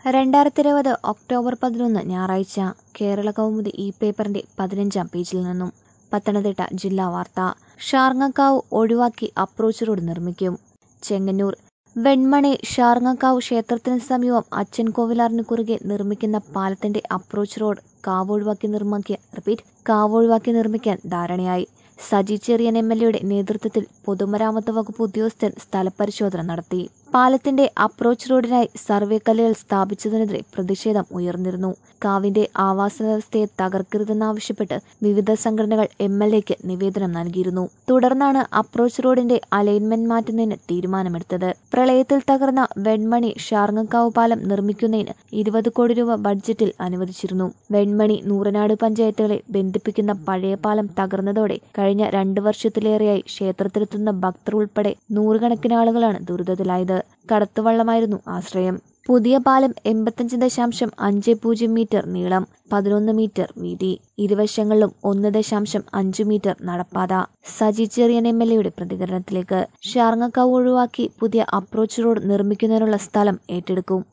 രണ്ടായിരത്തി ഇരുപത് ഒക്ടോബർ പതിനൊന്ന് ഞായറാഴ്ച കേരള കൗമുദി ഈ പേപ്പറിന്റെ പതിനഞ്ചാം പേജിൽ നിന്നും പത്തനംതിട്ട ജില്ലാ വാർത്ത ഷാർങ്ങക്കാവ് ഒഴിവാക്കി അപ്രോച്ച് റോഡ് നിർമ്മിക്കും ചെങ്ങന്നൂർ വെൺമണി ഷാർങ്ങക്കാവ് ക്ഷേത്രത്തിന് സമീപം അച്ഛൻ കോവിലാറിന് കുറുകെ നിർമ്മിക്കുന്ന പാലത്തിന്റെ അപ്രോച്ച് റോഡ് കാവ് ഒഴിവാക്കി നിർമ്മിക്കാൻ റിപ്പീറ്റ് കാവ് ഒഴിവാക്കി നിർമ്മിക്കാൻ ധാരണയായി സജി ചെറിയൻ എം എൽ എയുടെ നേതൃത്വത്തിൽ പൊതുമരാമത്ത് വകുപ്പ് ഉദ്യോഗസ്ഥൻ സ്ഥലപരിശോധന നടത്തി പാലത്തിന്റെ അപ്രോച്ച് റോഡിനായി സർവേ കല്ലുകൾ സ്ഥാപിച്ചതിനെതിരെ പ്രതിഷേധം ഉയർന്നിരുന്നു കാവിന്റെ ആവാസ വ്യവസ്ഥയെ തകർക്കരുതെന്നാവശ്യപ്പെട്ട് വിവിധ സംഘടനകൾ എം എൽ എക്ക് നിവേദനം നൽകിയിരുന്നു തുടർന്നാണ് അപ്രോച്ച് റോഡിന്റെ അലൈൻമെന്റ് മാറ്റുന്നതിന് തീരുമാനമെടുത്തത് പ്രളയത്തിൽ തകർന്ന വെൺമണി ഷാർങ്ങക്കാവ് പാലം നിർമ്മിക്കുന്നതിന് ഇരുപത് കോടി രൂപ ബഡ്ജറ്റിൽ അനുവദിച്ചിരുന്നു വെൺമണി നൂറനാട് പഞ്ചായത്തുകളെ ബന്ധിപ്പിക്കുന്ന പഴയ പാലം തകർന്നതോടെ കഴിഞ്ഞ രണ്ടു വർഷത്തിലേറെയായി ക്ഷേത്രത്തിലെത്തുന്ന ഭക്തർ ഉൾപ്പെടെ നൂറുകണക്കിന് ആളുകളാണ് ദുരിതത്തിലായത് കടത്തുവള്ളമായിരുന്നു ആശ്രയം പുതിയ പാലം എൺപത്തഞ്ച് ദശാംശം അഞ്ച് പൂജ്യം മീറ്റർ നീളം പതിനൊന്ന് മീറ്റർ വീതി ഇരുവശങ്ങളിലും ഒന്ന് ദശാംശം അഞ്ച് മീറ്റർ നടപ്പാത സജി ചെറിയൻ എം എൽ എയുടെ പ്രതികരണത്തിലേക്ക് ഷാർങ്ങക്കാവ് ഒഴിവാക്കി പുതിയ അപ്രോച്ച് റോഡ് നിർമ്മിക്കുന്നതിനുള്ള സ്ഥലം ഏറ്റെടുക്കും